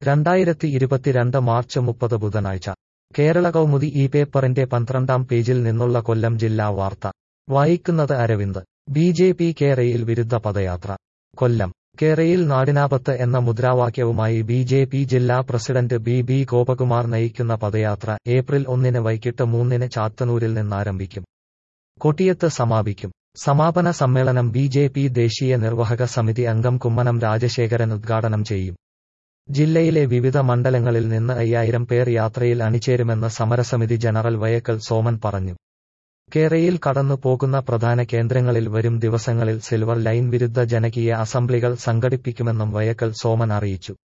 രണ്ടായിരത്തി ഇരുപത്തിരണ്ട് മാർച്ച് മുപ്പത് ബുധനാഴ്ച കേരള കൗമുദി ഈ പേപ്പറിന്റെ പന്ത്രണ്ടാം പേജിൽ നിന്നുള്ള കൊല്ലം ജില്ലാ വാർത്ത വായിക്കുന്നത് അരവിന്ദ് ബി ജെ പി കേരയിൽ വിരുദ്ധ പദയാത്ര കൊല്ലം കേരയിൽ നാടിനാപത്ത് എന്ന മുദ്രാവാക്യവുമായി ബി ജെ പി ജില്ലാ പ്രസിഡന്റ് ബി ബി ഗോപകുമാർ നയിക്കുന്ന പദയാത്ര ഏപ്രിൽ ഒന്നിന് വൈകിട്ട് മൂന്നിന് ചാത്തന്നൂരിൽ നിന്നാരംഭിക്കും കൊട്ടിയത്ത് സമാപിക്കും സമാപന സമ്മേളനം ബി ജെ പി ദേശീയ നിർവഹക സമിതി അംഗം കുമ്മനം രാജശേഖരൻ ഉദ്ഘാടനം ചെയ്യും ജില്ലയിലെ വിവിധ മണ്ഡലങ്ങളിൽ നിന്ന് അയ്യായിരം പേർ യാത്രയിൽ അണിചേരുമെന്ന് സമരസമിതി ജനറൽ വയക്കൽ സോമൻ പറഞ്ഞു കേരയിൽ കടന്നു പോകുന്ന പ്രധാന കേന്ദ്രങ്ങളിൽ വരും ദിവസങ്ങളിൽ സിൽവർ ലൈൻ വിരുദ്ധ ജനകീയ അസംബ്ലികൾ സംഘടിപ്പിക്കുമെന്നും വയക്കൽ സോമൻ അറിയിച്ചു